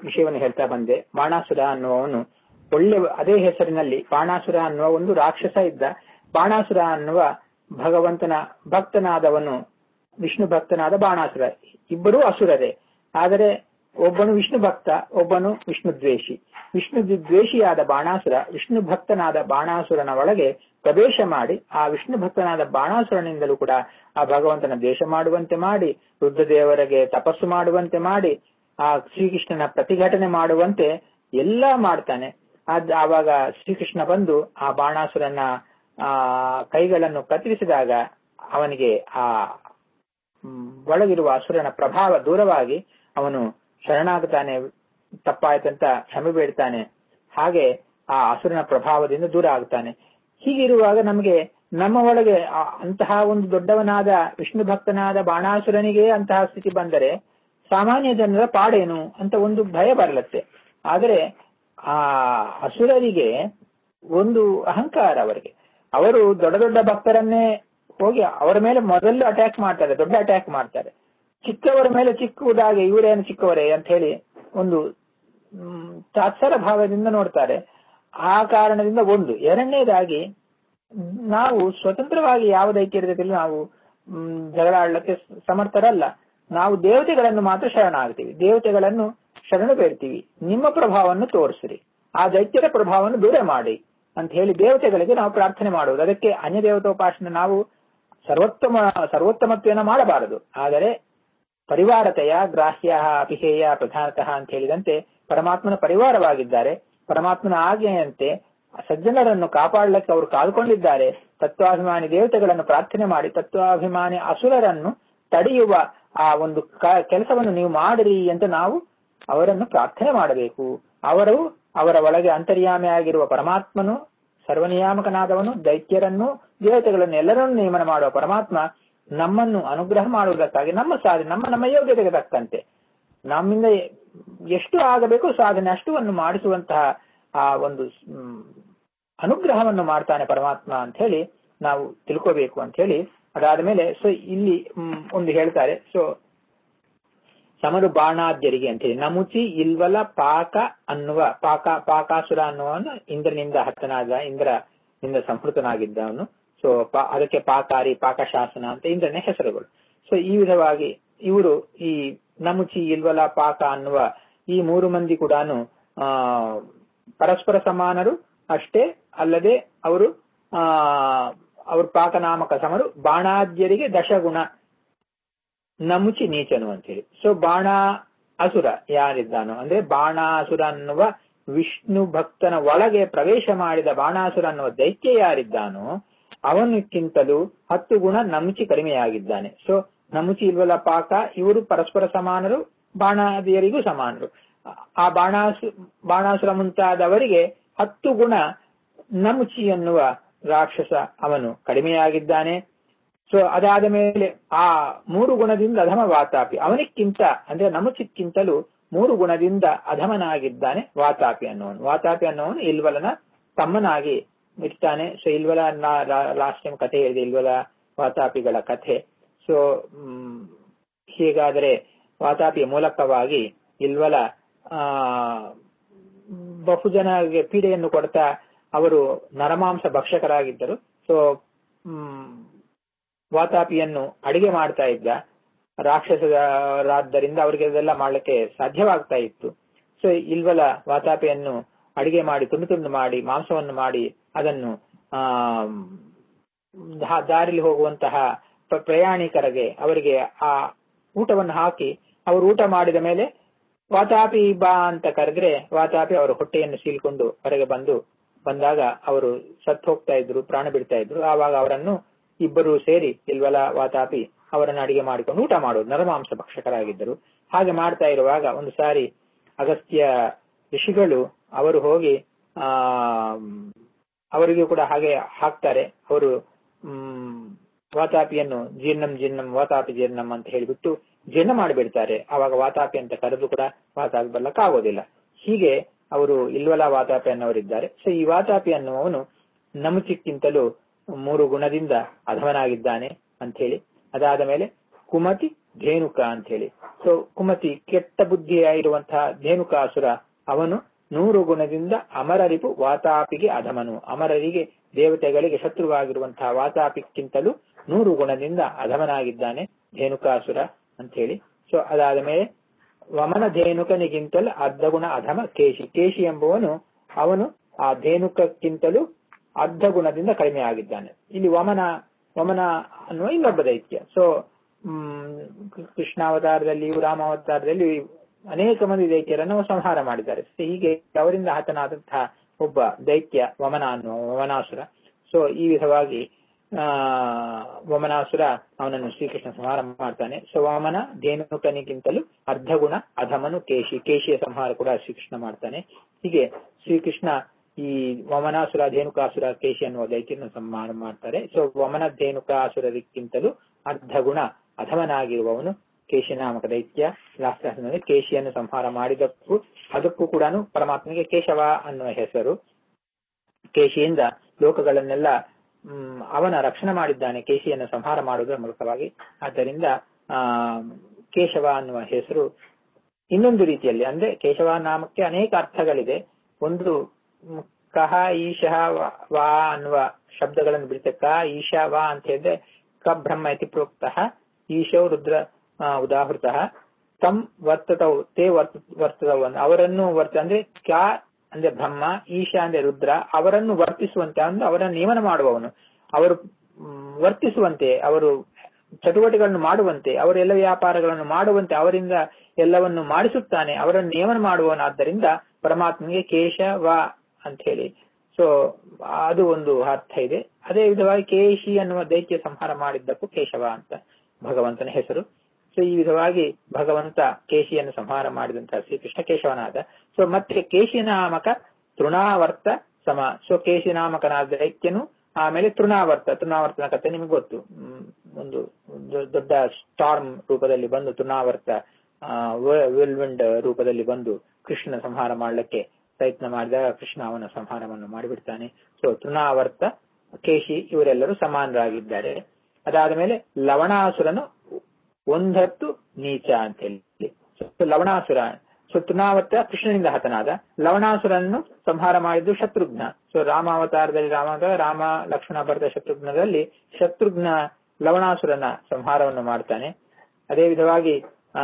ವಿಷಯವನ್ನು ಹೇಳ್ತಾ ಬಂದೆ ಬಾಣಾಸುರ ಅನ್ನುವವನು ಒಳ್ಳೆ ಅದೇ ಹೆಸರಿನಲ್ಲಿ ಬಾಣಾಸುರ ಅನ್ನುವ ಒಂದು ರಾಕ್ಷಸ ಇದ್ದ ಬಾಣಾಸುರ ಅನ್ನುವ ಭಗವಂತನ ಭಕ್ತನಾದವನು ವಿಷ್ಣು ಭಕ್ತನಾದ ಬಾಣಾಸುರ ಇಬ್ಬರೂ ಅಸುರರೇ ಆದರೆ ಒಬ್ಬನು ವಿಷ್ಣು ಭಕ್ತ ಒಬ್ಬನು ವಿಷ್ಣು ದ್ವೇಷಿ ವಿಷ್ಣು ದ್ವೇಷಿಯಾದ ಬಾಣಾಸುರ ವಿಷ್ಣು ಭಕ್ತನಾದ ಬಾಣಾಸುರನ ಒಳಗೆ ಪ್ರವೇಶ ಮಾಡಿ ಆ ವಿಷ್ಣು ಭಕ್ತನಾದ ಬಾಣಾಸುರನಿಂದಲೂ ಕೂಡ ಆ ಭಗವಂತನ ದ್ವೇಷ ಮಾಡುವಂತೆ ಮಾಡಿ ರುದ್ರದೇವರಿಗೆ ತಪಸ್ಸು ಮಾಡುವಂತೆ ಮಾಡಿ ಆ ಶ್ರೀಕೃಷ್ಣನ ಪ್ರತಿಭಟನೆ ಮಾಡುವಂತೆ ಎಲ್ಲಾ ಮಾಡ್ತಾನೆ ಅದ್ ಆವಾಗ ಶ್ರೀಕೃಷ್ಣ ಬಂದು ಆ ಬಾಣಾಸುರನ ಆ ಕೈಗಳನ್ನು ಕತ್ತರಿಸಿದಾಗ ಅವನಿಗೆ ಆ ಒಳಗಿರುವ ಅಸುರನ ಪ್ರಭಾವ ದೂರವಾಗಿ ಅವನು ಶರಣಾಗುತ್ತಾನೆ ತಪ್ಪಾಯ್ತಂತ ಕ್ಷಮೆ ಬೇಡ್ತಾನೆ ಹಾಗೆ ಆ ಅಸುರನ ಪ್ರಭಾವದಿಂದ ದೂರ ಆಗ್ತಾನೆ ಹೀಗಿರುವಾಗ ನಮಗೆ ನಮ್ಮ ಒಳಗೆ ಅಂತಹ ಒಂದು ದೊಡ್ಡವನಾದ ವಿಷ್ಣು ಭಕ್ತನಾದ ಬಾಣಾಸುರನಿಗೆ ಅಂತಹ ಸ್ಥಿತಿ ಬಂದರೆ ಸಾಮಾನ್ಯ ಜನರ ಪಾಡೇನು ಅಂತ ಒಂದು ಭಯ ಬರಲತ್ತೆ ಆದರೆ ಆ ಅಸುರರಿಗೆ ಒಂದು ಅಹಂಕಾರ ಅವರಿಗೆ ಅವರು ದೊಡ್ಡ ದೊಡ್ಡ ಭಕ್ತರನ್ನೇ ಹೋಗಿ ಅವರ ಮೇಲೆ ಮೊದಲು ಅಟ್ಯಾಕ್ ಮಾಡ್ತಾರೆ ದೊಡ್ಡ ಅಟ್ಯಾಕ್ ಮಾಡ್ತಾರೆ ಚಿಕ್ಕವರ ಮೇಲೆ ಚಿಕ್ಕುದಾಗೆ ಇವರೇನು ಚಿಕ್ಕವರೇ ಅಂತ ಹೇಳಿ ಒಂದು ತಾತ್ಸರ ಭಾವದಿಂದ ನೋಡ್ತಾರೆ ಆ ಕಾರಣದಿಂದ ಒಂದು ಎರಡನೇದಾಗಿ ನಾವು ಸ್ವತಂತ್ರವಾಗಿ ಯಾವ ದೈತ್ಯರ ಜೊತೆ ನಾವು ಜಗಳ ಆಡ್ಲಿಕ್ಕೆ ಸಮರ್ಥರಲ್ಲ ನಾವು ದೇವತೆಗಳನ್ನು ಮಾತ್ರ ಶರಣ ಆಗ್ತೀವಿ ದೇವತೆಗಳನ್ನು ಶರಣು ಬೇಡ್ತೀವಿ ನಿಮ್ಮ ಪ್ರಭಾವವನ್ನು ತೋರಿಸಿರಿ ಆ ದೈತ್ಯರ ಪ್ರಭಾವವನ್ನು ದೂರ ಮಾಡಿ ಅಂತ ಹೇಳಿ ದೇವತೆಗಳಿಗೆ ನಾವು ಪ್ರಾರ್ಥನೆ ಮಾಡುವುದು ಅದಕ್ಕೆ ಅನ್ಯ ದೇವತೋಪಾಸನೆ ನಾವು ಸರ್ವೋತ್ತಮ ಸರ್ವೋತ್ತಮತ್ವನ ಮಾಡಬಾರದು ಆದರೆ ಪರಿವಾರತೆಯ ಗ್ರಾಹ್ಯ ಅಪಿಹೇಯ ಪ್ರಧಾನತಃ ಅಂತ ಹೇಳಿದಂತೆ ಪರಮಾತ್ಮನ ಪರಿವಾರವಾಗಿದ್ದಾರೆ ಪರಮಾತ್ಮನ ಆಜ್ಞೆಯಂತೆ ಸಜ್ಜನರನ್ನು ಕಾಪಾಡಲಿಕ್ಕೆ ಅವರು ಕಾದುಕೊಂಡಿದ್ದಾರೆ ತತ್ವಾಭಿಮಾನಿ ದೇವತೆಗಳನ್ನು ಪ್ರಾರ್ಥನೆ ಮಾಡಿ ತತ್ವಾಭಿಮಾನಿ ಅಸುರರನ್ನು ತಡೆಯುವ ಆ ಒಂದು ಕೆಲಸವನ್ನು ನೀವು ಮಾಡಿರಿ ಅಂತ ನಾವು ಅವರನ್ನು ಪ್ರಾರ್ಥನೆ ಮಾಡಬೇಕು ಅವರು ಅವರ ಒಳಗೆ ಅಂತರ್ಯಾಮಿಯಾಗಿರುವ ಪರಮಾತ್ಮನು ಸರ್ವನಿಯಾಮಕನಾದವನು ದೈತ್ಯರನ್ನು ದೇವತೆಗಳನ್ನು ಎಲ್ಲರನ್ನೂ ನೇಮನ ಮಾಡುವ ಪರಮಾತ್ಮ ನಮ್ಮನ್ನು ಅನುಗ್ರಹ ಮಾಡುವುದಕ್ಕಾಗಿ ನಮ್ಮ ಸಾಧನೆ ನಮ್ಮ ನಮ್ಮ ಯೋಗ್ಯತೆಗೆ ತಕ್ಕಂತೆ ನಮ್ಮಿಂದ ಎಷ್ಟು ಆಗಬೇಕು ಸಾಧನೆ ಅಷ್ಟುವನ್ನು ಮಾಡಿಸುವಂತಹ ಆ ಒಂದು ಅನುಗ್ರಹವನ್ನು ಮಾಡ್ತಾನೆ ಪರಮಾತ್ಮ ಅಂತ ಹೇಳಿ ನಾವು ತಿಳ್ಕೋಬೇಕು ಅಂತ ಹೇಳಿ ಅದಾದ ಮೇಲೆ ಸೊ ಇಲ್ಲಿ ಒಂದು ಹೇಳ್ತಾರೆ ಸೊ ಸಮರು ಬಾಣಾದ್ಯರಿಗೆ ಅಂತ ಹೇಳಿ ನಮುಚಿ ಇಲ್ವಲ ಪಾಕ ಅನ್ನುವ ಪಾಕ ಪಾಕಾಸುರ ಅನ್ನುವನು ಇಂದ್ರನಿಂದ ಹತ್ತನಾದ ಇಂದ್ರನಿಂದ ಸಂಸ್ಕೃತನಾಗಿದ್ದವನು ಸೊ ಅದಕ್ಕೆ ಪಾಕಾರಿ ಪಾಕಶಾಸನ ಅಂತ ಇಂದ್ರನ ಹೆಸರುಗಳು ಸೊ ಈ ವಿಧವಾಗಿ ಇವರು ಈ ನಮುಚಿ ಇಲ್ವಲ ಪಾಕ ಅನ್ನುವ ಈ ಮೂರು ಮಂದಿ ಕೂಡ ಆ ಪರಸ್ಪರ ಸಮಾನರು ಅಷ್ಟೇ ಅಲ್ಲದೆ ಅವರು ಆ ಅವರು ಪಾಕನಾಮಕ ಸಮರು ಬಾಣಾದ್ಯರಿಗೆ ದಶಗುಣ ನಮುಚಿ ನೀಚನು ಅಂತೇಳಿ ಸೊ ಬಾಣ ಅಸುರ ಯಾರಿದ್ದಾನೋ ಅಂದ್ರೆ ಬಾಣಾಸುರ ಅನ್ನುವ ವಿಷ್ಣು ಭಕ್ತನ ಒಳಗೆ ಪ್ರವೇಶ ಮಾಡಿದ ಬಾಣಾಸುರ ಅನ್ನುವ ದೈತ್ಯ ಯಾರಿದ್ದಾನೋ ಅವನಕ್ಕಿಂತಲೂ ಹತ್ತು ಗುಣ ನಮುಚಿ ಕಡಿಮೆಯಾಗಿದ್ದಾನೆ ಸೊ ನಮುಚಿ ಇಲ್ವಲ ಪಾಕ ಇವರು ಪರಸ್ಪರ ಸಮಾನರು ಬಾಣಾದಿಯರಿಗೂ ಸಮಾನರು ಆ ಬಾಣಾಸು ಬಾಣಾಸುರ ಮುಂತಾದವರಿಗೆ ಹತ್ತು ಗುಣ ನಮುಚಿ ಎನ್ನುವ ರಾಕ್ಷಸ ಅವನು ಕಡಿಮೆಯಾಗಿದ್ದಾನೆ ಸೊ ಅದಾದ ಮೇಲೆ ಆ ಮೂರು ಗುಣದಿಂದ ಅಧಮ ವಾತಾಪಿ ಅವನಿಕ್ಕಿಂತ ಅಂದ್ರೆ ನಮುಚಿಕ್ಕಿಂತಲೂ ಮೂರು ಗುಣದಿಂದ ಅಧಮನಾಗಿದ್ದಾನೆ ವಾತಾಪಿ ಅನ್ನೋನು ವಾತಾಪಿ ಅನ್ನೋನು ಇಲ್ವಲನ ತಮ್ಮನಾಗಿ ಇರ್ತಾನೆ ಸೊ ಇಲ್ವಲ ಲಾಸ್ಟ್ ಟೈಮ್ ಕಥೆ ಹೇಳಿದೆ ಇಲ್ವಲ ವಾತಾಪಿಗಳ ಕಥೆ ಸೊ ಹೀಗಾದರೆ ವಾತಾಪಿಯ ಮೂಲಕವಾಗಿ ಇಲ್ವಲ ಆ ಬಹುಜನಗೆ ಪೀಡೆಯನ್ನು ಕೊಡ್ತಾ ಅವರು ನರಮಾಂಸ ಭಕ್ಷಕರಾಗಿದ್ದರು ಸೊ ವಾತಾಪಿಯನ್ನು ಅಡಿಗೆ ಮಾಡ್ತಾ ಇದ್ದ ರಾಕ್ಷಸರಾದ್ದರಿಂದ ಅವರಿಗೆ ಅದೆಲ್ಲ ಮಾಡ್ಲಿಕ್ಕೆ ಸಾಧ್ಯವಾಗ್ತಾ ಇತ್ತು ಸೊ ಇಲ್ವಲ ವಾತಾಪಿಯನ್ನು ಅಡಿಗೆ ಮಾಡಿ ತುಂಡು ತುಂಡು ಮಾಡಿ ಮಾಂಸವನ್ನು ಮಾಡಿ ಅದನ್ನು ಆ ದಾರಿಲಿ ಹೋಗುವಂತಹ ಪ್ರಯಾಣಿಕರಿಗೆ ಅವರಿಗೆ ಆ ಊಟವನ್ನು ಹಾಕಿ ಅವರು ಊಟ ಮಾಡಿದ ಮೇಲೆ ವಾತಾಪಿ ಬಾ ಅಂತ ಕರೆದ್ರೆ ವಾತಾಪಿ ಅವರ ಹೊಟ್ಟೆಯನ್ನು ಸೀಲ್ಕೊಂಡು ಹೊರಗೆ ಬಂದು ಬಂದಾಗ ಅವರು ಸತ್ತು ಹೋಗ್ತಾ ಇದ್ರು ಪ್ರಾಣ ಬಿಡ್ತಾ ಇದ್ರು ಆವಾಗ ಅವರನ್ನು ಇಬ್ಬರು ಸೇರಿ ಇಲ್ವಲ ವಾತಾಪಿ ಅವರನ್ನು ಅಡಿಗೆ ಮಾಡಿಕೊಂಡು ಊಟ ಮಾಡೋದು ನರಮಾಂಸ ಭಕ್ಷಕರಾಗಿದ್ದರು ಹಾಗೆ ಮಾಡ್ತಾ ಇರುವಾಗ ಒಂದು ಸಾರಿ ಅಗಸ್ತ್ಯ ಋಷಿಗಳು ಅವರು ಹೋಗಿ ಆ ಅವರಿಗೂ ಕೂಡ ಹಾಗೆ ಹಾಕ್ತಾರೆ ಅವರು ಹ್ಮ್ ವಾತಾಪಿಯನ್ನು ಜೀರ್ಣಂ ಜೀರ್ಣಂ ವಾತಾಪಿ ಜೀರ್ಣಂ ಅಂತ ಹೇಳಿಬಿಟ್ಟು ಜೀರ್ಣ ಮಾಡಿಬಿಡ್ತಾರೆ ಆವಾಗ ವಾತಾಪಿ ಅಂತ ಕರೆದು ಕೂಡ ವಾತಾಪಿ ಬರ್ಲಕ್ಕಾಗೋದಿಲ್ಲ ಹೀಗೆ ಅವರು ಇಲ್ವಲ ವಾತಾಪಿ ಅನ್ನೋರಿದ್ದಾರೆ ಸೊ ಈ ವಾತಾಪಿ ಅನ್ನುವವನು ನಮುಚಿಕ್ಕಿಂತಲೂ ಮೂರು ಗುಣದಿಂದ ಅಧಮನಾಗಿದ್ದಾನೆ ಅಂತ ಹೇಳಿ ಅದಾದ ಮೇಲೆ ಕುಮತಿ ಧೇನುಕ ಅಂತ ಹೇಳಿ ಸೊ ಕುಮತಿ ಕೆಟ್ಟ ಬುದ್ಧಿಯಾಗಿರುವಂತಹ ಧೇನುಕಾಸುರ ಅವನು ನೂರು ಗುಣದಿಂದ ಅಮರರಿಪು ವಾತಾಪಿಗೆ ಅಧಮನು ಅಮರರಿಗೆ ದೇವತೆಗಳಿಗೆ ಶತ್ರುವಾಗಿರುವಂತಹ ವಾತಾಪಿಕ್ಕಿಂತಲೂ ನೂರು ಗುಣದಿಂದ ಅಧಮನಾಗಿದ್ದಾನೆ ಧೇನುಕಾಸುರ ಅಂತ ಹೇಳಿ ಸೊ ಅದಾದ ಮೇಲೆ ವಮನ ಧೇನುಕನಿಗಿಂತಲೂ ಅರ್ಧ ಗುಣ ಅಧಮ ಕೇಶಿ ಕೇಶಿ ಎಂಬುವನು ಅವನು ಆ ಧೇನುಕಕ್ಕಿಂತಲೂ ಅರ್ಧ ಗುಣದಿಂದ ಕಡಿಮೆ ಆಗಿದ್ದಾನೆ ಇಲ್ಲಿ ವಮನ ವಮನ ಅನ್ನುವ ಇನ್ನೊಬ್ಬ ದೈತ್ಯ ಸೊ ಕೃಷ್ಣಾವತಾರದಲ್ಲಿಯೂ ರಾಮಾವತಾರದಲ್ಲಿ ಅನೇಕ ಮಂದಿ ದೈತ್ಯರನ್ನು ಸಂಹಾರ ಮಾಡಿದ್ದಾರೆ ಹೀಗೆ ಅವರಿಂದ ಹತನಾದಂತಹ ಒಬ್ಬ ದೈತ್ಯ ವಮನ ಅನ್ನುವ ವಮನಾಸುರ ಸೊ ಈ ವಿಧವಾಗಿ ಆ ವಮನಾಸುರ ಅವನನ್ನು ಶ್ರೀಕೃಷ್ಣ ಸಂಹಾರ ಮಾಡ್ತಾನೆ ಸೊ ವಾಮನ ಧೇನುಕನಿಗಿಂತಲೂ ಅರ್ಧ ಗುಣ ಅಧಮನು ಕೇಶಿ ಕೇಶಿಯ ಸಂಹಾರ ಕೂಡ ಶ್ರೀಕೃಷ್ಣ ಮಾಡ್ತಾನೆ ಹೀಗೆ ಶ್ರೀಕೃಷ್ಣ ಈ ವಮನಾಸುರ ಧೇನುಕಾಸುರ ಕೇಶಿ ಅನ್ನುವ ದೈತ್ಯನ ಸಂಹಾರ ಮಾಡ್ತಾರೆ ಸೊ ವಮನ ಧೇನುಕಾಸುರರಿಗಿಂತಲೂ ಅರ್ಧ ಗುಣ ಅಧಮನಾಗಿರುವವನು ಕೇಶಿ ನಾಮಕ ದೈತ್ಯ ಲಾಸ್ಟಾಸನಲ್ಲಿ ಕೇಶಿಯನ್ನು ಸಂಹಾರ ಮಾಡಿದಕ್ಕೂ ಅದಕ್ಕೂ ಕೂಡ ಪರಮಾತ್ಮನಿಗೆ ಕೇಶವ ಅನ್ನುವ ಹೆಸರು ಕೇಶಿಯಿಂದ ಲೋಕಗಳನ್ನೆಲ್ಲ ಹ್ಮ್ ಅವನ ರಕ್ಷಣೆ ಮಾಡಿದ್ದಾನೆ ಕೇಶಿಯನ್ನು ಸಂಹಾರ ಮಾಡುವುದರ ಮೂಲಕವಾಗಿ ಆದ್ದರಿಂದ ಆ ಕೇಶವ ಅನ್ನುವ ಹೆಸರು ಇನ್ನೊಂದು ರೀತಿಯಲ್ಲಿ ಅಂದ್ರೆ ಕೇಶವ ನಾಮಕ್ಕೆ ಅನೇಕ ಅರ್ಥಗಳಿದೆ ಒಂದು ಕಹ ಈಶಃ ವಾ ಅನ್ನುವ ಶಬ್ದಗಳನ್ನು ಬಿಡುತ್ತೆ ಕ ಈಶ ವಾ ಅಂತ ಹೇಳಿದ್ರೆ ಕ ಬ್ರಹ್ಮ ಇತಿ ಪ್ರೋಕ್ತಃ ಈಶೋ ರುದ್ರ ಉದಾಹೃತ ತಮ್ ವರ್ತತವು ತೇ ವರ್ತ ವರ್ತದವು ಅವರನ್ನು ವರ್ತ ಅಂದ್ರೆ ಕ್ಯಾ ಅಂದ್ರೆ ಬ್ರಹ್ಮ ಈಶ ಅಂದ್ರೆ ರುದ್ರ ಅವರನ್ನು ವರ್ತಿಸುವಂತೆ ಅಂದ್ರೆ ಅವರನ್ನು ನಿಯಮನ ಮಾಡುವವನು ಅವರು ವರ್ತಿಸುವಂತೆ ಅವರು ಚಟುವಟಿಕೆಗಳನ್ನು ಮಾಡುವಂತೆ ಅವರ ಎಲ್ಲ ವ್ಯಾಪಾರಗಳನ್ನು ಮಾಡುವಂತೆ ಅವರಿಂದ ಎಲ್ಲವನ್ನು ಮಾಡಿಸುತ್ತಾನೆ ಅವರನ್ನು ನಿಯಮನ ಮಾಡುವವನಾದ್ದರಿಂದ ಪರಮಾತ್ಮನಿಗೆ ಕೇಶವ ಅಂತ ಹೇಳಿ ಸೊ ಅದು ಒಂದು ಅರ್ಥ ಇದೆ ಅದೇ ವಿಧವಾಗಿ ಕೇಶಿ ಅನ್ನುವ ದೈತ್ಯ ಸಂಹಾರ ಮಾಡಿದ್ದಕ್ಕೂ ಕೇಶವ ಅಂತ ಭಗವಂತನ ಹೆಸರು ಸೊ ಈ ವಿಧವಾಗಿ ಭಗವಂತ ಕೇಶಿಯನ್ನು ಸಂಹಾರ ಮಾಡಿದಂತಹ ಶ್ರೀಕೃಷ್ಣ ಕೇಶವನಾದ ಸೊ ಮತ್ತೆ ಕೇಶಿ ನಾಮಕ ತೃಣಾವರ್ತ ಸಮ ಸೊ ಕೇಶಿ ನಾಮಕನಾದ ದೈತ್ಯನು ಆಮೇಲೆ ತೃಣಾವರ್ತ ತೃಣಾವರ್ತನ ಕಥೆ ನಿಮಗೆ ಗೊತ್ತು ಒಂದು ದೊಡ್ಡ ಸ್ಟಾರ್ಮ್ ರೂಪದಲ್ಲಿ ಬಂದು ತೃಣಾವರ್ತ ವಿಲ್ವಿಂಡ್ ರೂಪದಲ್ಲಿ ಬಂದು ಕೃಷ್ಣನ ಸಂಹಾರ ಮಾಡಲಿಕ್ಕೆ ಪ್ರಯತ್ನ ಮಾಡಿದಾಗ ಕೃಷ್ಣ ಅವನ ಸಂಹಾರವನ್ನು ಮಾಡಿಬಿಡ್ತಾನೆ ಸೊ ತೃಣಾವರ್ತ ಕೇಶಿ ಇವರೆಲ್ಲರೂ ಸಮಾನರಾಗಿದ್ದಾರೆ ಅದಾದ ಮೇಲೆ ಲವಣಾಸುರನು ಒಂದತ್ತು ನೀಚ ಅಂತ ಹೇಳಿ ಲವಣಾಸುರ ಸೊ ತೃಣಾವರ್ತ ಕೃಷ್ಣನಿಂದ ಹತನಾದ ಲವಣಾಸುರನ್ನು ಸಂಹಾರ ಮಾಡಿದ್ದು ಶತ್ರುಘ್ನ ಸೊ ರಾಮಾವತಾರದಲ್ಲಿ ರಾಮ ರಾಮ ಲಕ್ಷ್ಮಣ ಭರತ ಶತ್ರುಘ್ನದಲ್ಲಿ ಶತ್ರುಘ್ನ ಲವಣಾಸುರನ ಸಂಹಾರವನ್ನು ಮಾಡ್ತಾನೆ ಅದೇ ವಿಧವಾಗಿ ಆ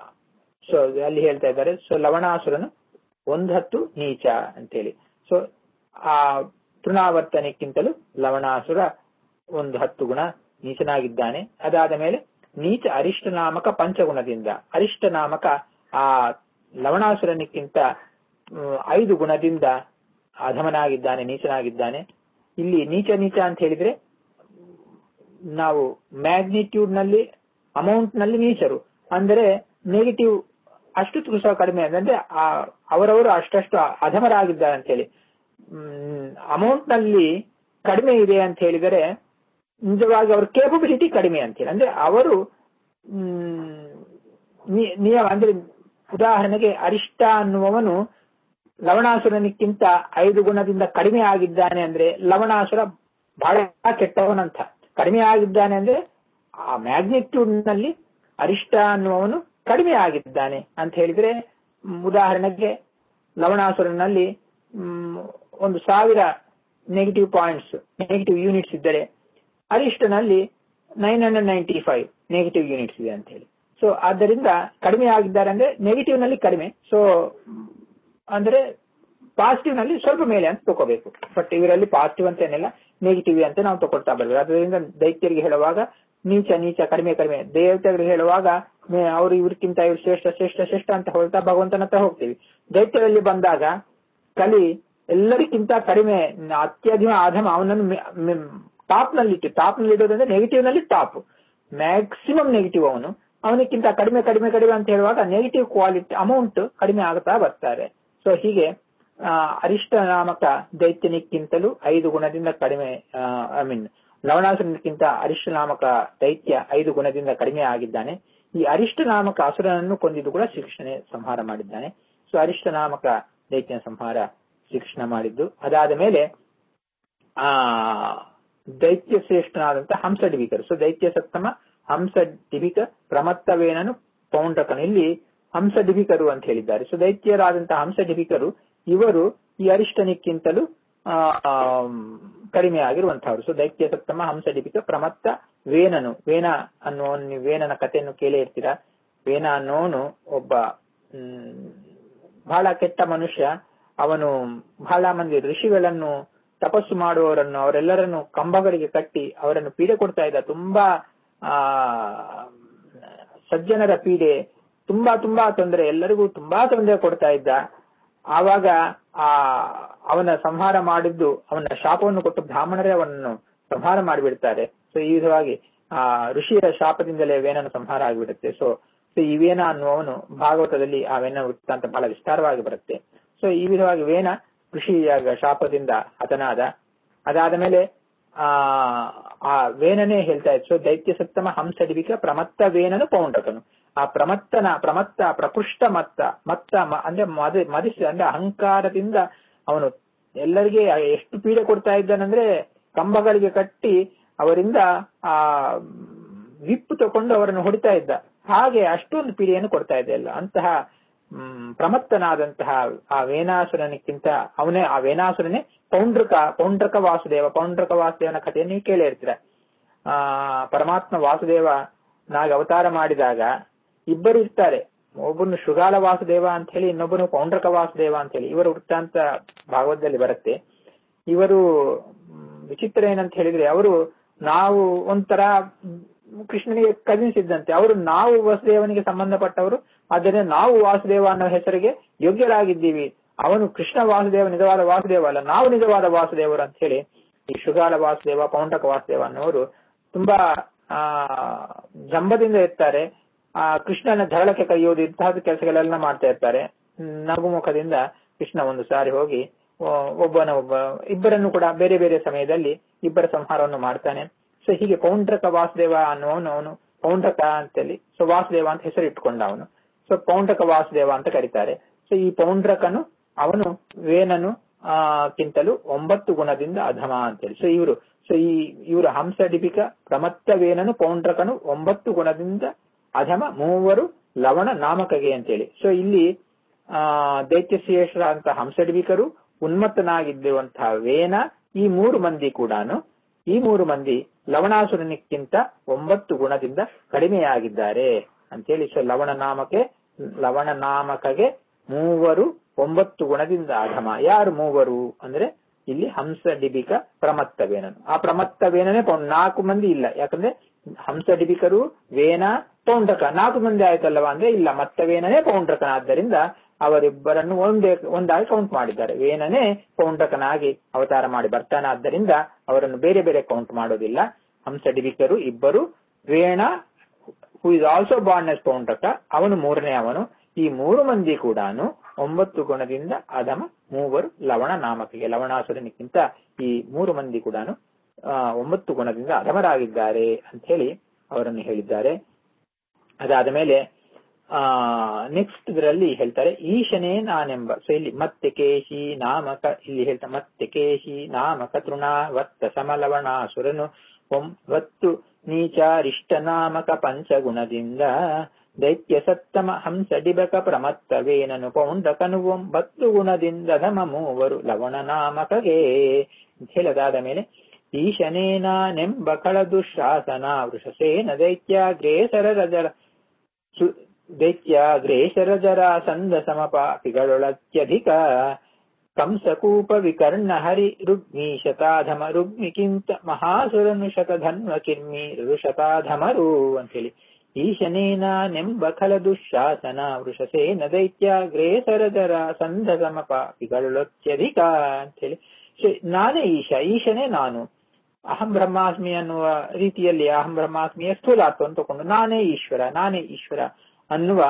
ಸೊ ಅಲ್ಲಿ ಹೇಳ್ತಾ ಇದ್ದಾರೆ ಸೊ ಲವಣಾಸುರನು ಒಂದತ್ತು ನೀಚ ಅಂತೇಳಿ ಸೊ ಆ ತೃಣಾವರ್ತನಕ್ಕಿಂತಲೂ ಲವಣಾಸುರ ಒಂದು ಹತ್ತು ಗುಣ ನೀಚನಾಗಿದ್ದಾನೆ ಅದಾದ ಮೇಲೆ ನೀಚ ಅರಿಷ್ಟ ನಾಮಕ ಪಂಚಗುಣದಿಂದ ಅರಿಷ್ಟ ನಾಮಕ ಆ ಲವಣಾಸುರನಿಕ್ಕಿಂತ ಐದು ಗುಣದಿಂದ ಅಧಮನಾಗಿದ್ದಾನೆ ನೀಚನಾಗಿದ್ದಾನೆ ಇಲ್ಲಿ ನೀಚ ನೀಚ ಅಂತ ಹೇಳಿದ್ರೆ ನಾವು ಮ್ಯಾಗ್ನಿಟ್ಯೂಡ್ ನಲ್ಲಿ ಅಮೌಂಟ್ ನಲ್ಲಿ ನೀಚರು ಅಂದರೆ ನೆಗೆಟಿವ್ ಅಷ್ಟು ತುಸ ಕಡಿಮೆ ಅಂದ್ರೆ ಅವರವರು ಅಷ್ಟಷ್ಟು ಅಧಮರಾಗಿದ್ದಾರೆ ಅಂತ ಹೇಳಿ ಅಮೌಂಟ್ ನಲ್ಲಿ ಕಡಿಮೆ ಇದೆ ಅಂತ ಹೇಳಿದರೆ ನಿಜವಾಗಿ ಅವರ ಕೇಪಬಿಲಿಟಿ ಕಡಿಮೆ ಅಂತ ಹೇಳಿ ಅಂದ್ರೆ ಅವರು ನಿಯಮ ಅಂದ್ರೆ ಉದಾಹರಣೆಗೆ ಅರಿಷ್ಟ ಅನ್ನುವವನು ಲವಣಾಸುರನಿಕ್ಕಿಂತ ಐದು ಗುಣದಿಂದ ಕಡಿಮೆ ಆಗಿದ್ದಾನೆ ಅಂದ್ರೆ ಲವಣಾಸುರ ಬಹಳ ಕೆಟ್ಟವನಂತ ಕಡಿಮೆ ಆಗಿದ್ದಾನೆ ಅಂದ್ರೆ ಆ ಮ್ಯಾಗ್ನಿಟ್ಯೂಡ್ ನಲ್ಲಿ ಅರಿಷ್ಟ ಅನ್ನುವವನು ಕಡಿಮೆ ಆಗಿದ್ದಾನೆ ಅಂತ ಹೇಳಿದ್ರೆ ಉದಾಹರಣೆಗೆ ಲವಣಾಸುರನಲ್ಲಿ ಒಂದು ಸಾವಿರ ನೆಗೆಟಿವ್ ಪಾಯಿಂಟ್ಸ್ ನೆಗೆಟಿವ್ ಯೂನಿಟ್ಸ್ ಇದ್ದರೆ ಅರಿಷ್ಟನಲ್ಲಿ nine hundred ninety five negative units ಇದೆ ಅಂತ ಹೇಳಿ ಸೊ ಆದ್ದರಿಂದ ಕಡಿಮೆ ಆಗಿದ್ದಾರೆ ಅಂದ್ರೆ ನೆಗೆಟಿವ್ ನಲ್ಲಿ ಕಡಿಮೆ ಸೊ ಅಂದ್ರೆ ಪಾಸಿಟಿವ್ ನಲ್ಲಿ ಸ್ವಲ್ಪ ಮೇಲೆ ಅಂತ ತಗೋಬೇಕು ಬಟ್ ಇವರಲ್ಲಿ ಪಾಸಿಟಿವ್ ಅಂತ ಏನಿಲ್ಲ ನೆಗೆಟಿವ್ ಅಂತ ನಾವು ತಗೊಳ್ತಾ ಬರ್ಬೇಕು ಅದರಿಂದ ದೈತ್ಯರಿಗೆ ಹೇಳುವಾಗ ನೀಚ ನೀಚ ಕಡಿಮೆ ಕಡಿಮೆ ದೇವತೆಗಳಿಗೆ ಹೇಳುವಾಗ ಅವ್ರು ಇವ್ರಿಗಿಂತ ಇವ್ರು ಶ್ರೇಷ್ಠ ಶ್ರೇಷ್ಠ ಶ್ರೇಷ್ಠ ಅಂತ ಹೇಳ್ತಾ ಭಗವಂತನ ಹತ್ರ ಹೋಗ್ತೀವಿ ದೈತ್ಯರಲ್ಲಿ ಬಂದಾಗ ಕಲಿ ಎಲ್ಲರಿಗಿಂತ ಕಡಿಮೆ ಅತ್ಯಧಿಕ ಅಧಮ ಅವನನ್ನು ಟಾಪ್ ನಲ್ಲಿ ಇಟ್ಟು ಟಾಪ್ ನಲ್ಲಿ ಇಡೋದಂದ್ರೆ ನೆಗೆಟಿವ್ ನಲ್ಲಿ ಟಾಪ್ ಮ್ಯಾಕ್ಸಿಮಮ್ ನೆಗೆಟಿವ್ ಅವನು ಅವನಿಕ್ಕಿಂತ ಕಡಿಮೆ ಕಡಿಮೆ ಕಡಿಮೆ ಅಂತ ಹೇಳುವಾಗ ನೆಗೆಟಿವ್ ಕ್ವಾಲಿಟಿ ಅಮೌಂಟ್ ಕಡಿಮೆ ಆಗುತ್ತಾ ಬರ್ತಾರೆ ಸೊ ಹೀಗೆ ಅರಿಷ್ಟ ನಾಮಕ ದೈತ್ಯನಿಕ್ಕಿಂತಲೂ ಐದು ಗುಣದಿಂದ ಕಡಿಮೆ ಐ ಮೀನ್ ಲವಣಾಸುರನಿಕ್ಕಿಂತ ಅರಿಷ್ಟ ನಾಮಕ ದೈತ್ಯ ಐದು ಗುಣದಿಂದ ಕಡಿಮೆ ಆಗಿದ್ದಾನೆ ಈ ಅರಿಷ್ಟ ನಾಮಕ ಅಸುರನನ್ನು ಕೊಂದಿದ್ದು ಕೂಡ ಶ್ರೀಕೃಷ್ಣನೇ ಸಂಹಾರ ಮಾಡಿದ್ದಾನೆ ಸೊ ಅರಿಷ್ಟ ನಾಮಕ ದೈತ್ಯನ ಸಂಹಾರ ಶ್ರೀಕೃಷ್ಣ ಮಾಡಿದ್ದು ಅದಾದ ಮೇಲೆ ಆ ದೈತ್ಯ ಶ್ರೇಷ್ಠನಾದಂತಹ ಹಂಸಡಿವಿಕರು ಸೊ ದೈತ್ಯ ಸಪ್ತಮ ಹಂಸ ಡಿಬಿಕ ಪ್ರಮತ್ತವೇನನು ಪೌಂಡ್ರಕನು ಇಲ್ಲಿ ಹಂಸ ಡಿಬಿಕರು ಅಂತ ಹೇಳಿದ್ದಾರೆ ಸೊ ದೈತ್ಯರಾದಂತಹ ಹಂಸ ಡಿಬಿಕರು ಇವರು ಈ ಅರಿಷ್ಟನಿಕ್ಕಿಂತಲೂ ಆ ಕಡಿಮೆ ಆಗಿರುವಂತಹವರು ಸೊ ದೈತ್ಯ ಸಪ್ತಮ ಹಂಸ ಡಿಬಿಕ ಪ್ರಮತ್ತ ವೇನನು ವೇನ ಅನ್ನುವ ನೀವು ವೇನನ ಕಥೆಯನ್ನು ಕೇಳೇ ಇರ್ತೀರಾ ವೇನ ಅನ್ನೋನು ಒಬ್ಬ ಹ್ಮ್ ಬಹಳ ಕೆಟ್ಟ ಮನುಷ್ಯ ಅವನು ಬಹಳ ಮಂದಿ ಋಷಿಗಳನ್ನು ತಪಸ್ಸು ಮಾಡುವವರನ್ನು ಅವರೆಲ್ಲರನ್ನು ಕಂಬಗಳಿಗೆ ಕಟ್ಟಿ ಅವರನ್ನು ಪೀಡೆ ಕೊಡ್ತಾ ಇದ್ದ ತುಂಬಾ ಆ ಸಜ್ಜನರ ಪೀಡೆ ತುಂಬಾ ತುಂಬಾ ತೊಂದರೆ ಎಲ್ಲರಿಗೂ ತುಂಬಾ ತೊಂದರೆ ಕೊಡ್ತಾ ಇದ್ದ ಆವಾಗ ಆ ಅವನ ಸಂಹಾರ ಮಾಡಿದ್ದು ಅವನ ಶಾಪವನ್ನು ಕೊಟ್ಟು ಬ್ರಾಹ್ಮಣರೇ ಅವನನ್ನು ಸಂಹಾರ ಮಾಡಿಬಿಡ್ತಾರೆ ಸೊ ಈ ವಿಧವಾಗಿ ಆ ಋಷಿಯ ಶಾಪದಿಂದಲೇ ವೇನನ ಸಂಹಾರ ಆಗಿಬಿಡುತ್ತೆ ಸೊ ಸೊ ಈ ವೇನ ಅನ್ನುವವನು ಭಾಗವತದಲ್ಲಿ ಆ ವೇನ ವೃತ್ತಾಂತ ಬಹಳ ವಿಸ್ತಾರವಾಗಿ ಬರುತ್ತೆ ಸೊ ಈ ವಿಧವಾಗಿ ವೇನ ಋಷಿಯ ಶಾಪದಿಂದ ಹತನಾದ ಅದಾದ ಮೇಲೆ ಆ ಆ ವೇನನೇ ಹೇಳ್ತಾ ಇತ್ತು ಸೊ ದೈತ್ಯ ಸಪ್ತಮ ಹಂಸಡಿವಿಕ ಪ್ರಮತ್ತ ವೇನನು ಪೌಂಡಕನು ಆ ಪ್ರಮತ್ತನ ಪ್ರಮತ್ತ ಪ್ರಪುಷ್ಟ ಮತ್ತ ಮತ್ತ ಅಂದ್ರೆ ಮದ ಮದಿಸಿ ಅಂದ್ರೆ ಅಹಂಕಾರದಿಂದ ಅವನು ಎಲ್ಲರಿಗೆ ಎಷ್ಟು ಪೀಡೆ ಕೊಡ್ತಾ ಇದ್ದಾನಂದ್ರೆ ಕಂಬಗಳಿಗೆ ಕಟ್ಟಿ ಅವರಿಂದ ಆ ವಿಪ್ಪು ತಕೊಂಡು ಅವರನ್ನು ಹೊಡಿತಾ ಇದ್ದ ಹಾಗೆ ಅಷ್ಟೊಂದು ಪೀಡೆಯನ್ನು ಕೊಡ್ತಾ ಇದ್ದ ಎಲ್ಲ ಅಂತಹ ಹ್ಮ್ ಪ್ರಮತ್ತನಾದಂತಹ ಆ ವೇನಾಸುರನಿಕ್ಕಿಂತ ಅವನೇ ಆ ವೇನಾಸುರನೇ ಪೌಂಡ್ರಕ ಪೌಂಡ್ರಕ ವಾಸುದೇವ ಪೌಂಡ್ರಕ ವಾಸುದೇವನ ಕಥೆಯನ್ನು ನೀವು ಕೇಳೇ ಇರ್ತೀರ ಆ ಪರಮಾತ್ಮ ವಾಸುದೇವ ನಾಗ ಅವತಾರ ಮಾಡಿದಾಗ ಇಬ್ಬರು ಇರ್ತಾರೆ ಒಬ್ಬನು ಶೃಗಾಲ ವಾಸುದೇವ ಅಂತ ಹೇಳಿ ಇನ್ನೊಬ್ಬನು ಪೌಂಡ್ರಕ ವಾಸುದೇವ ಅಂತ ಹೇಳಿ ಇವರು ವೃತ್ತಾಂತ ಭಾಗವತದಲ್ಲಿ ಬರುತ್ತೆ ಇವರು ವಿಚಿತ್ರ ಏನಂತ ಹೇಳಿದ್ರೆ ಅವರು ನಾವು ಒಂಥರ ಕೃಷ್ಣನಿಗೆ ಕಸಿನ್ಸ್ ಇದ್ದಂತೆ ಅವರು ನಾವು ವಾಸುದೇವನಿಗೆ ಸಂಬಂಧಪಟ್ಟವರು ಆದ್ದರಿಂದ ನಾವು ವಾಸುದೇವ ಅನ್ನೋ ಹೆಸರಿಗೆ ಯೋಗ್ಯರಾಗಿದ್ದೀವಿ ಅವನು ಕೃಷ್ಣ ವಾಸುದೇವ ನಿಜವಾದ ವಾಸುದೇವ ಅಲ್ಲ ನಾವು ನಿಜವಾದ ವಾಸುದೇವರು ಅಂತ ಹೇಳಿ ಈ ಶೃಗಾಲ ವಾಸುದೇವ ಪೌಂಡಕ ವಾಸುದೇವ ಅನ್ನೋರು ತುಂಬಾ ಆ ಜಂಬದಿಂದ ಇರ್ತಾರೆ ಆ ಕೃಷ್ಣನ ಧರಳಕ್ಕೆ ಕೈಯೋದು ಇಂತಹದ್ದು ಕೆಲಸಗಳೆಲ್ಲ ಮಾಡ್ತಾ ಇರ್ತಾರೆ ನಗುಮುಖದಿಂದ ಕೃಷ್ಣ ಒಂದು ಸಾರಿ ಹೋಗಿ ಒಬ್ಬನ ಒಬ್ಬ ಇಬ್ಬರನ್ನು ಕೂಡ ಬೇರೆ ಬೇರೆ ಸಮಯದಲ್ಲಿ ಇಬ್ಬರ ಸಂಹಾರವನ್ನು ಮಾಡ್ತಾನೆ ಸೊ ಹೀಗೆ ಪೌಂಡ್ರಕ ವಾಸುದೇವ ಅನ್ನೋನು ಅವನು ಪೌಂಡ್ರಕ ಅಂತೇಳಿ ಸೊ ವಾಸುದೇವ ಅಂತ ಹೆಸರು ಇಟ್ಕೊಂಡ ಅವನು ಸೊ ಪೌಂಡ್ರಕ ವಾಸುದೇವ ಅಂತ ಕರೀತಾರೆ ಸೊ ಈ ಪೌಂಡ್ರಕನು ಅವನು ವೇನನು ಆ ಕಿಂತಲೂ ಒಂಬತ್ತು ಗುಣದಿಂದ ಅಧಮ ಅಂತೇಳಿ ಸೊ ಇವರು ಸೊ ಈ ಇವರು ಹಂಸ ಡಿಪಿಕ ಪ್ರಮತ್ತ ವೇನನು ಪೌಂಡ್ರಕನು ಒಂಬತ್ತು ಗುಣದಿಂದ ಅಧಮ ಮೂವರು ಲವಣ ನಾಮಕಗೆ ಅಂತೇಳಿ ಸೊ ಇಲ್ಲಿ ಆ ದೈತ್ಯಶ್ರೇಷ್ಠರಾದಂತಹ ಹಂಸಡಿಬಿಕರು ಉನ್ಮತ್ತನಾಗಿದ್ದಿರುವಂತಹ ವೇನ ಈ ಮೂರು ಮಂದಿ ಕೂಡ ಈ ಮೂರು ಮಂದಿ ಲವಣಾಸುರನಿಕ್ಕಿಂತ ಒಂಬತ್ತು ಗುಣದಿಂದ ಕಡಿಮೆಯಾಗಿದ್ದಾರೆ ಅಂತೇಳಿ ಸೊ ಲವಣ ನಾಮಕ್ಕೆ ಲವಣ ನಾಮಕಗೆ ಮೂವರು ಒಂಬತ್ತು ಗುಣದಿಂದ ಅಧಮ ಯಾರು ಮೂವರು ಅಂದ್ರೆ ಇಲ್ಲಿ ಹಂಸ ಡಿಬಿಕ ಪ್ರಮತ್ತವೇನನು ಆ ಪ್ರಮತ್ತವೇನೇ ನಾಲ್ಕು ಮಂದಿ ಇಲ್ಲ ಯಾಕಂದ್ರೆ ಹಂಸ ಡಿಬಿಕರು ವೇನ ಪೌಂಡ್ರಕ ನಾಲ್ಕು ಮಂದಿ ಆಯ್ತಲ್ಲವಾ ಅಂದ್ರೆ ಇಲ್ಲ ಮತ್ತವೇನೇ ಪೌಂಡ್ರಕನಾದ್ದರಿಂದ ಅವರಿಬ್ಬರನ್ನು ಒಂದೇ ಒಂದಾಗಿ ಕೌಂಟ್ ಮಾಡಿದ್ದಾರೆ ವೇನನೇ ಪೌಂಡ್ರಕನಾಗಿ ಅವತಾರ ಮಾಡಿ ಬರ್ತಾನಾದ್ದರಿಂದ ಅವರನ್ನು ಬೇರೆ ಬೇರೆ ಕೌಂಟ್ ಮಾಡೋದಿಲ್ಲ ಹಂಸ ಡಿಬಿಕರು ಇಬ್ಬರು Vena who is also born as Paundraka ಅವನು ಮೂರನೇ ಅವನು ಈ ಮೂರು ಮಂದಿ ಕೂಡ ಒಂಬತ್ತು ಗುಣದಿಂದ ಅಧಮ ಮೂವರು ಲವಣ ನಾಮಕಿಗೆ ಲವಣಾಸುರನಿಕ್ಕಿಂತ ಈ ಮೂರು ಮಂದಿ ಕೂಡ ಒಂಬತ್ತು ಗುಣದಿಂದ ಅಧಮರಾಗಿದ್ದಾರೆ ಅಂತ ಹೇಳಿ ಅವರನ್ನು ಹೇಳಿದ್ದಾರೆ ಅದಾದ ಮೇಲೆ ಆ ನೆಕ್ಸ್ಟ್ ಇದರಲ್ಲಿ ಹೇಳ್ತಾರೆ ಈಶನೇ ನಾನೆಂಬ ಸೊ ಇಲ್ಲಿ ಮತ್ತೆ ಕೇಶಿ ನಾಮಕ ಇಲ್ಲಿ ಹೇಳ್ತಾರೆ ಮತ್ತೆ ಕೇಶಿ ನಾಮಕ ತೃಣಾವತ್ತ ಸಮಲವಣಾಸುರನು ಒಂಬತ್ತು ನೀಚಾರಿಷ್ಟ ನಾಮಕ ಪಂಚಗುಣದಿಂದ ದೈತ್ಯ ಸತ್ತಮ ಹಂಸ ಡಿಬಕ ಪ್ರಮತ್ತವೇನನು ಪೌಂಡಕನು ಒಂಬತ್ತು ಗುಣದಿಂದ ಧಮ ಮೂವರು ಲವಣ ನಾಮಕಗೆ ಹೇಳದಾದ ಮೇಲೆ ಈಶನೇನಾನೆಂಬ ಕಳ ದುಶಾಸನ ವೃಷಸೇನ ದೈತ್ಯಾಗ್ರೇಸರ ರಜರ ದೈತ್ಯಾಗ್ರೇಸರ ಜರ ಸಂದ ಸಮಪಾಪಿಗಳೊಳತ್ಯಧಿಕ ಕಂಸಕೂಪ ವಿಕರ್ಣ ಹರಿ ರುಗ್ಮಿ ಶತಾಧಮ ರುಗ್ಮಿಕ್ಕಿಂತ ಮಹಾಸುರನು ಶತಧನ್ವ ಕಿರ್ಮಿ ಋಷತಾಧಮರು ಅಂತೇಳಿ ಈಶನೇನ ನೆಂಬ ಖಲ ದುಶಾಸನ ವೃಷಸೇನ ದೈತ್ಯಾಗ್ರೇಸರ ಜರ ಸಂಧ ಸಮಪಾಪಿಗಳೊತ್ಯಧಿಕ ಅಂತೇಳಿ ನಾನೇ ಈಶ ಈಶನೇ ನಾನು ಅಹಂ ಬ್ರಹ್ಮಾಸ್ಮಿ ಅನ್ನುವ ರೀತಿಯಲ್ಲಿ ಅಹಂ ಬ್ರಹ್ಮಾಸ್ಮಿಯ ಸ್ಥೂಲಾರ್ಥವನ್ನು ತಗೊಂಡು ನಾನೇ ಈಶ್ವರ ನಾನೇ ಈಶ್ವರ ಅನ್ನುವ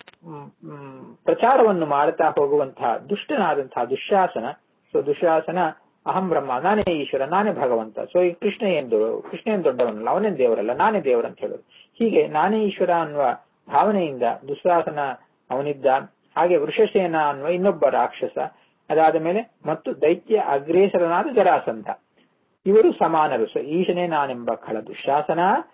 ಪ್ರಚಾರವನ್ನು ಮಾಡುತ್ತಾ ಹೋಗುವಂತಹ ದುಷ್ಟನಾದಂತಹ ದುಶ್ಯಾಸನ ಸೊ ದುಶ್ಯಾಸನ ಅಹಂ ಬ್ರಹ್ಮ ನಾನೇ ಈಶ್ವರ ನಾನೇ ಭಗವಂತ ಸೊ ಈ ಕೃಷ್ಣ ಏನ್ ಕೃಷ್ಣ ಏನ್ ದೊಡ್ಡವನಲ್ಲ ಅವನೇನ್ ದೇವರಲ್ಲ ನಾನೇ ದೇವರ ಅಂತ ಹೇಳೋದು ಹೀಗೆ ನಾನೇ ಈಶ್ವರ ಅನ್ನುವ ಭಾವನೆಯಿಂದ ದುಶ್ಯಾಸನ ಅವನಿದ್ದ ಹಾಗೆ ವೃಷಸೇನ ಅನ್ನುವ ಇನ್ನೊಬ್ಬ ರಾಕ್ಷಸ ಅದಾದ ಮೇಲೆ ಮತ್ತು ದೈತ್ಯ ಅಗ್ರೇಸರನಾದ ಜರಾಸಂಧ ಇವರು ಸಮಾನರು ಸೊ ಈಶನೇ ನಾನೆಂಬ ಖಳ ದುಶಾಸನ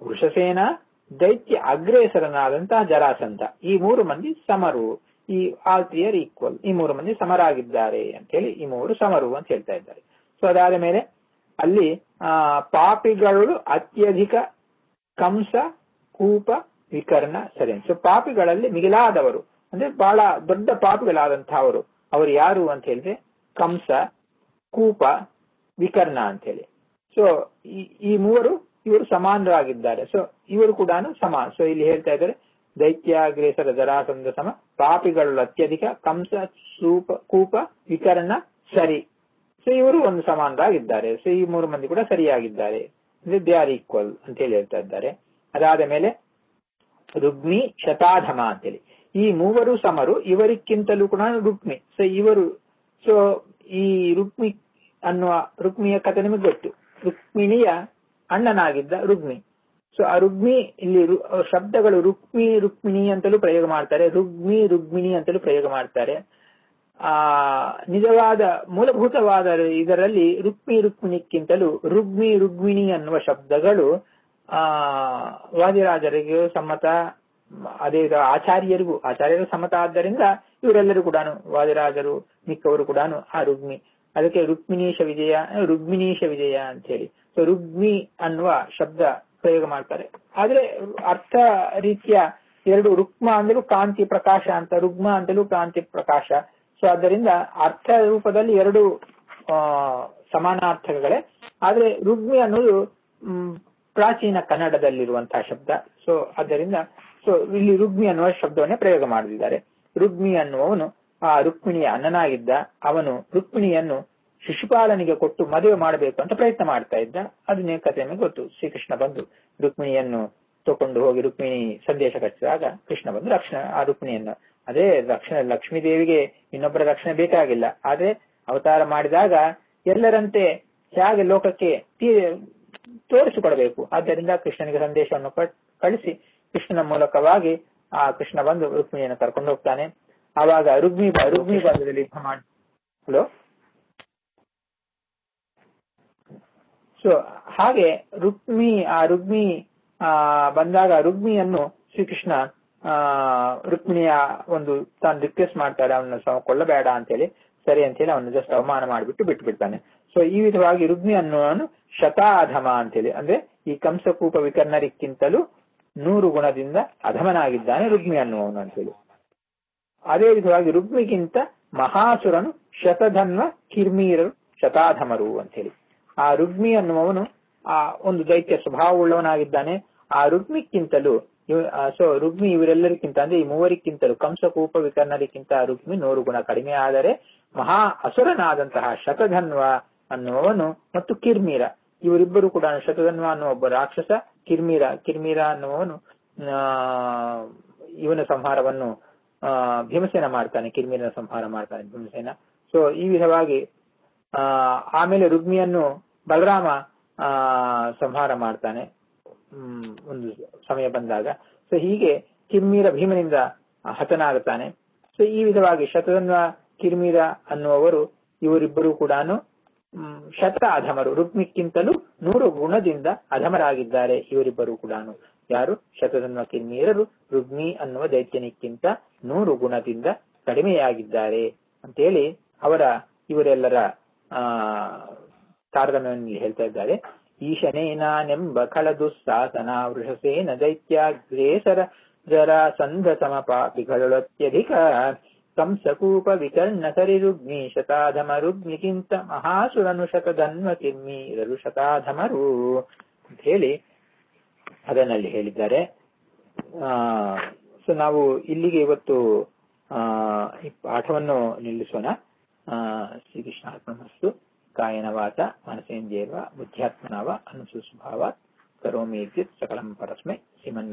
ವೃಷಸೇನ ದೈತ್ಯ ಅಗ್ರೇಸರನಾದಂತಹ ಜರಾಸಂಧ ಈ ಮೂರು ಮಂದಿ ಸಮರು ಈ ಆಲ್ ತ್ರೀ ಆರ್ ಈಕ್ವಲ್ ಈ ಮೂರು ಮಂದಿ ಸಮರಾಗಿದ್ದಾರೆ ಅಂತ ಹೇಳಿ ಈ ಮೂವರು ಸಮರು ಅಂತ ಹೇಳ್ತಾ ಇದ್ದಾರೆ ಸೊ ಅದಾದ ಮೇಲೆ ಅಲ್ಲಿ ಆ ಪಾಪಿಗಳು ಅತ್ಯಧಿಕ ಕಂಸ ಕೂಪ ವಿಕರ್ಣ ಸರಿ ಸೊ ಪಾಪಿಗಳಲ್ಲಿ ಮಿಗಿಲಾದವರು ಅಂದ್ರೆ ಬಹಳ ದೊಡ್ಡ ಪಾಪಿಗಳಾದಂತಹವರು ಅವರು ಯಾರು ಅಂತ ಹೇಳಿದ್ರೆ ಕಂಸ ಕೂಪ ವಿಕರ್ಣ ಅಂತ ಹೇಳಿ ಸೊ ಈ ಮೂವರು ಇವರು ಸಮಾನರಾಗಿದ್ದಾರೆ ಸೊ ಇವರು ಕೂಡ ಸಮ ಸೊ ಇಲ್ಲಿ ಹೇಳ್ತಾ ಇದ್ದಾರೆ ದೈತ್ಯಾಗ್ರೇಸರ ಜರಾಸಂಧ ಸಮ ಪಾಪಿಗಳು ಅತ್ಯಧಿಕ ಕಂಸ ಸೂಪ ಕೂಪ ವಿಕರ್ಣ ಸರಿ ಸೊ ಇವರು ಒಂದು ಸಮಾನರಾಗಿದ್ದಾರೆ ಸೊ ಈ ಮೂರು ಮಂದಿ ಕೂಡ ಸರಿಯಾಗಿದ್ದಾರೆ ಅಂದ್ರೆ ದೇ ಆರ್ ಈಕ್ವಲ್ ಅಂತ ಹೇಳಿ ಹೇಳ್ತಾ ಇದ್ದಾರೆ ಅದಾದ ಮೇಲೆ ರುಗ್ಮಿ ಶತಾಧಮ ಅಂತೇಳಿ ಈ ಮೂವರು ಸಮರು ಇವರಿಕ್ಕಿಂತಲೂ ಕೂಡ ರುಕ್ಮಿ ಸೊ ಇವರು ಸೊ ಈ ರುಕ್ಮಿ ಅನ್ನುವ ರುಕ್ಮಿಯ ಕಥೆ ನಿಮಗೆ ಗೊತ್ತು ರುಕ್ಮಿಣಿಯ ಅಣ್ಣನಾಗಿದ್ದ ರುಗ್ಮಿ ಸೊ ಆ ರುಗ್ಮಿ ಇಲ್ಲಿ ಶಬ್ದಗಳು ರುಕ್ಮಿ ರುಕ್ಮಿಣಿ ಅಂತಲೂ ಪ್ರಯೋಗ ಮಾಡ್ತಾರೆ ರುಗ್ಮಿ ರುಗ್ಮಿಣಿ ಅಂತಲೂ ಪ್ರಯೋಗ ಮಾಡ್ತಾರೆ ಆ ನಿಜವಾದ ಮೂಲಭೂತವಾದ ಇದರಲ್ಲಿ ರುಕ್ಮಿ ರುಕ್ಮಿಣಿಕ್ಕಿಂತಲೂ ರುಗ್ಮಿ ರುಗ್ಮಿಣಿ ಅನ್ನುವ ಶಬ್ದಗಳು ಆ ವಾದಿರಾಜರಿಗೂ ಸಮ್ಮತ ಅದೇ ಆಚಾರ್ಯರಿಗೂ ಆಚಾರ್ಯರು ಸಮ್ಮತ ಆದ್ದರಿಂದ ಇವರೆಲ್ಲರೂ ಕೂಡ ವಾದಿರಾಜರು ಮಿಕ್ಕವರು ಕೂಡ ಆ ರುಗ್ಮಿ ಅದಕ್ಕೆ ರುಕ್ಮಿಣೀಶ ವಿಜಯ ರುಗ್ಮಿಣೀಶ ವಿಜಯ ಅಂತ ಹೇಳಿ ಸೊ ರುಗ್ಮಿ ಅನ್ನುವ ಶಬ್ದ ಪ್ರಯೋಗ ಮಾಡ್ತಾರೆ ಆದ್ರೆ ಅರ್ಥ ರೀತಿಯ ಎರಡು ರುಕ್ಮ ಅಂತಲೂ ಕಾಂತಿ ಪ್ರಕಾಶ ಅಂತ ರುಗ್ಮ ಅಂತಲೂ ಕಾಂತಿ ಪ್ರಕಾಶ ಸೊ ಆದ್ದರಿಂದ ಅರ್ಥ ರೂಪದಲ್ಲಿ ಎರಡು ಸಮಾನಾರ್ಥಕಗಳೇ ಆದ್ರೆ ರುಗ್ಮಿ ಅನ್ನೋದು ಪ್ರಾಚೀನ ಕನ್ನಡದಲ್ಲಿರುವಂತಹ ಶಬ್ದ ಸೊ ಆದ್ದರಿಂದ ಸೊ ಇಲ್ಲಿ ರುಗ್ಮಿ ಅನ್ನುವ ಶಬ್ದವನ್ನೇ ಪ್ರಯೋಗ ಮಾಡಲಿದ್ದಾರೆ ರುಗ್ಮಿ ಅನ್ನುವವನು ಆ ರುಕ್ಮಿಣಿಯ ಅಣ್ಣನಾಗಿದ್ದ ಅವನು ರುಕ್ಮಿಣಿಯನ್ನು ಶಿಶುಪಾಲನಿಗೆ ಕೊಟ್ಟು ಮದುವೆ ಮಾಡಬೇಕು ಅಂತ ಪ್ರಯತ್ನ ಮಾಡ್ತಾ ಇದ್ದ ಅದನ್ನೇ ಕಥೆ ನಮಗೆ ಗೊತ್ತು ಶ್ರೀಕೃಷ್ಣ ಬಂದು ರುಕ್ಮಿಣಿಯನ್ನು ತಕೊಂಡು ಹೋಗಿ ರುಕ್ಮಿಣಿ ಸಂದೇಶ ಕಚ್ಚಿದಾಗ ಕೃಷ್ಣ ಬಂದು ರಕ್ಷಣೆ ಆ ರುಕ್ಮಿಣಿಯನ್ನು ಅದೇ ರಕ್ಷಣೆ ಲಕ್ಷ್ಮೀ ದೇವಿಗೆ ಇನ್ನೊಬ್ಬರ ರಕ್ಷಣೆ ಬೇಕಾಗಿಲ್ಲ ಆದ್ರೆ ಅವತಾರ ಮಾಡಿದಾಗ ಎಲ್ಲರಂತೆ ಹೇಗೆ ಲೋಕಕ್ಕೆ ತೋರಿಸಿಕೊಡಬೇಕು ಆದ್ದರಿಂದ ಕೃಷ್ಣನಿಗೆ ಸಂದೇಶವನ್ನು ಕಳಿಸಿ ಕೃಷ್ಣನ ಮೂಲಕವಾಗಿ ಆ ಕೃಷ್ಣ ಬಂದು ರುಕ್ಮಿಣಿಯನ್ನು ಕರ್ಕೊಂಡು ಹೋಗ್ತಾನೆ ಆವಾಗ ರುಗ್ಮಿ ರುಗ್ಮಿ ಭಾಗದಲ್ಲಿ ಯುದ್ಧ ಮಾಡಿ ಹಲೋ ಸೊ ಹಾಗೆ ರುಕ್ಮಿ ಆ ರುಗ್ಮಿ ಆ ಬಂದಾಗ ರುಗ್ಮಿಯನ್ನು ಶ್ರೀಕೃಷ್ಣ ಆ ರುಕ್ಮಿಣಿಯ ಒಂದು ತಾನು ರಿಕ್ವೆಸ್ಟ್ ಮಾಡ್ತಾರೆ ಅವನ್ನ ಕೊಲ್ಲಬೇಡ ಅಂತೇಳಿ ಸರಿ ಅಂತೇಳಿ ಅವನು ಜಸ್ಟ್ ಅವಮಾನ ಮಾಡಿಬಿಟ್ಟು ಬಿಟ್ಟು ಬಿಡ್ತಾನೆ ಸೊ ಈ ವಿಧವಾಗಿ ರುಗ್ಮಿ ಅನ್ನುವನು ಶತಾಧಮ ಅಂತೇಳಿ ಅಂದ್ರೆ ಈ ಕಂಸಕೂಪ ವಿಕರ್ಣರಿಕ್ಕಿಂತಲೂ ನೂರು ಗುಣದಿಂದ ಅಧಮನಾಗಿದ್ದಾನೆ ರುಗ್ಮಿ ಅನ್ನುವನು ಅಂತೇಳಿ ಅದೇ ವಿಧವಾಗಿ ರುಗ್ಮಿಗಿಂತ ಮಹಾಸುರನು ಶತಧನ್ವ ಕಿರ್ಮೀರರು ಶತಾಧಮರು ಅಂತೇಳಿ ಆ ರುಗ್ಮಿ ಅನ್ನುವವನು ಆ ಒಂದು ದೈತ್ಯ ಸ್ವಭಾವವುಳ್ಳವನಾಗಿದ್ದಾನೆ ಆ ರುಗ್ಮಿಕ್ಕಿಂತಲೂ ಸೊ ರುಗ್ಮಿ ಇವರೆಲ್ಲರಿಗಿಂತ ಅಂದ್ರೆ ಈ ಮೂವರಿಕ್ಕಿಂತಲೂ ಕಂಸಕೂಪ ವಿಕರ್ಣರಿಗಿಂತ ರುಗ್ಮಿ ನೂರು ಗುಣ ಕಡಿಮೆ ಆದರೆ ಮಹಾ ಅಸುರನಾದಂತಹ ಶತಧನ್ವ ಅನ್ನುವವನು ಮತ್ತು ಕಿರ್ಮೀರ ಇವರಿಬ್ಬರು ಕೂಡ ಶತಧನ್ವ ಅನ್ನುವ ಒಬ್ಬ ರಾಕ್ಷಸ ಕಿರ್ಮೀರ ಕಿರ್ಮೀರ ಅನ್ನುವವನು ಇವನ ಸಂಹಾರವನ್ನು ಆ ಭೀಮಸೇನ ಮಾಡ್ತಾನೆ ಕಿರ್ಮೀರನ ಸಂಹಾರ ಮಾಡ್ತಾನೆ ಭೀಮಸೇನ ಸೊ ಈ ವಿಧವಾಗಿ ಆ ಆಮೇಲೆ ರುಗ್ಮಿಯನ್ನು ಬಲರಾಮ ಆ ಸಂಹಾರ ಮಾಡ್ತಾನೆ ಹ್ಮ್ ಒಂದು ಸಮಯ ಬಂದಾಗ ಸೊ ಹೀಗೆ ಕಿರ್ಮೀರ ಭೀಮನಿಂದ ಹತನಾಗುತ್ತಾನೆ ಸೊ ಈ ವಿಧವಾಗಿ ಶತಧನ್ವ ಕಿರ್ಮೀರ ಅನ್ನುವವರು ಇವರಿಬ್ಬರು ಕೂಡ ಶತ ಅಧಮರು ರುಕ್ಮಿಕ್ಕಿಂತಲೂ ನೂರು ಗುಣದಿಂದ ಅಧಮರಾಗಿದ್ದಾರೆ ಇವರಿಬ್ಬರು ಕೂಡ ಯಾರು ಶತಧನ್ವ ಕಿರ್ಮೀರರು ರುಗ್ಮಿ ಅನ್ನುವ ದೈತ್ಯನಿಕ್ಕಿಂತ ನೂರು ಗುಣದಿಂದ ಕಡಿಮೆಯಾಗಿದ್ದಾರೆ ಅಂತೇಳಿ ಅವರ ಇವರೆಲ್ಲರ ಆ ತಾರತಮ್ಯವನ್ನು ಹೇಳ್ತಾ ಇದ್ದಾರೆ ಈಶನೇನಾನೆಂಬ ಕಳದುಸ್ಸಾಸನ ವೃಷಸೇನ ದೈತ್ಯಾಗ್ರೇಸರ ಜರ ಸಂಧ ಸಮಪಾಪಿಗಳೊತ್ಯಧಿಕ ಕಂಸಕೂಪ ವಿಕರ್ಣ ಸರಿರುಗ್ನಿ ಶತಾಧಮ ರುಗ್ನಿಗಿಂತ ಮಹಾಸುರನು ಶತಧನ್ವ ಕಿರ್ಮೀರರು ಶತಾಧಮರು ಅಂತ ಹೇಳಿ ಅದನ್ನಲ್ಲಿ ಹೇಳಿದ್ದಾರೆ ಆ ಸೊ ನಾವು ಇಲ್ಲಿಗೆ ಇವತ್ತು ಆ ಈ ಪಾಠವನ್ನು ನಿಲ್ಲಿಸೋಣ ಆ ಶ್ರೀಕೃಷ್ಣ ಅರ್ಪಣಮಸ್ತು ಕಾಯನ ವಾಚ ಮನಸೇಂದ್ರಿಯರ್ವ ಬುದ್ಧ್ಯಾತ್ಮನವ ಅನುಸುಸ್ವಭಾವ ಕರೋಮಿ ಸಕಲಂ ಪರಸ್ಮೈ ಶ್ರೀಮನ್